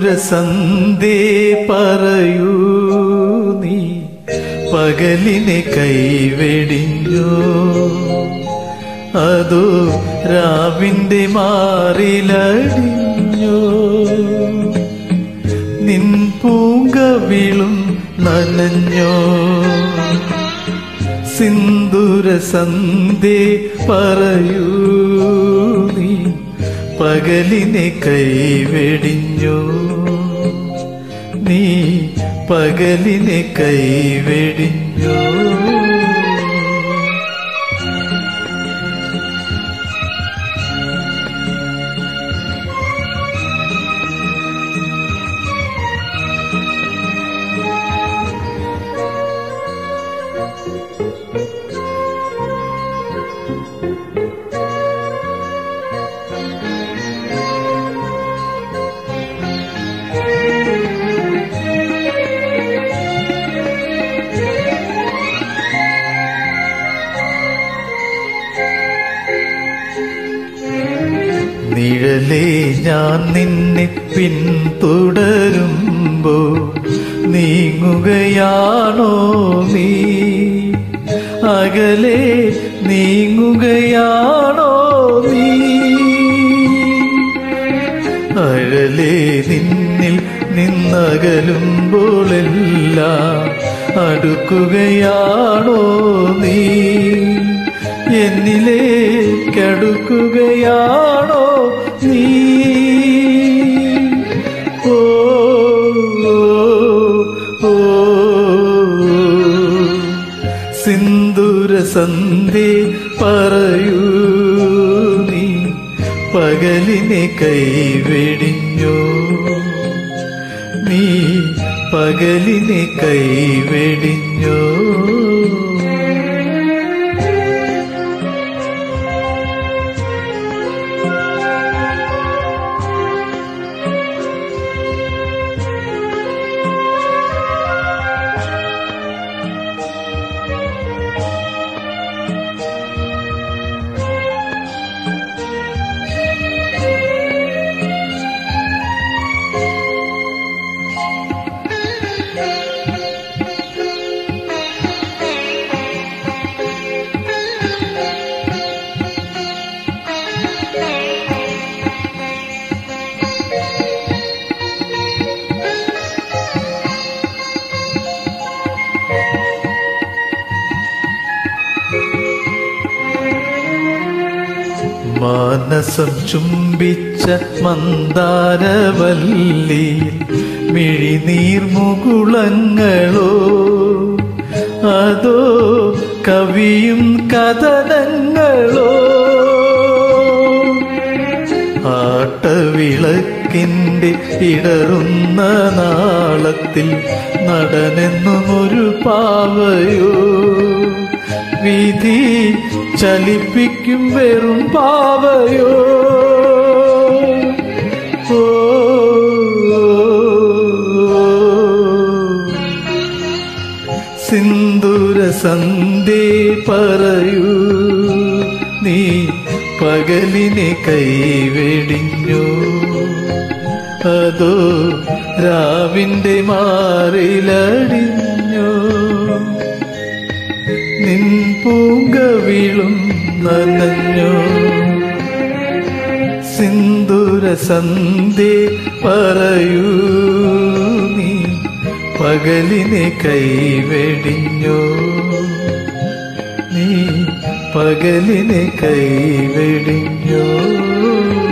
സിന്ദൂരസന്ധേ പറയൂ നീ പകലിനെ കൈവെടിഞ്ഞോ അതോ രാവിന്റെ മാറിലടിഞ്ഞോ നിൻ പൂങ്കവിളും നനഞ്ഞോ സിന്ദൂരസന്ധേ പറയൂ നീ പകലിനെ കൈവെടിഞ്ഞോ നീ പകലിനെ കൈവെടിഞ്ഞോ നിഴലേ ഞാൻ നിന്നെ പിന്തുടരുമ്പോ നീങ്ങുകയാണോ നീ അകലെ നീങ്ങുകയാണോ നീ അഴലേ നിന്നിൽ നിന്നകലുമ്പോഴെല്ലാം അടുക്കുകയാണോ നീ എന്നിലേക്കടുക്കുകയാണോ നീ ഓ ഓ, ഓ സിന്ദൂരസന്ധി പറയൂ നീ പകലിനെ കൈവെടിഞ്ഞോ നീ പകലിനെ കൈവെടിഞ്ഞോ മാനസം ചുംബിച്ച മന്ദാരവല്ലിയിൽ മിഴിനീർമുകുളങ്ങളോ അതോ കവിയും കഥനങ്ങളോ ആട്ടവിളക്കിൻ്റെ ഇടറുന്ന നാളത്തിൽ നടനെന്നും ഒരു പാവയോ വിധി ചലിപ്പിക്കും വെറും പാവയോ ഓ, ഓ, ഓ. സിന്ദൂരസന്ധി പറയൂ നീ പകലിനെ കൈവെടിഞ്ഞോ അതോ രാവിന്റെ മാറിലടിഞ്ഞോ നിൻ പൂങ്കവിളും നനഞ്ഞോ സിന്ദൂരസന്ധി പറയൂ നീ പകലിനെ കൈവെടിഞ്ഞോ നീ പകലിനെ കൈവെടിഞ്ഞോ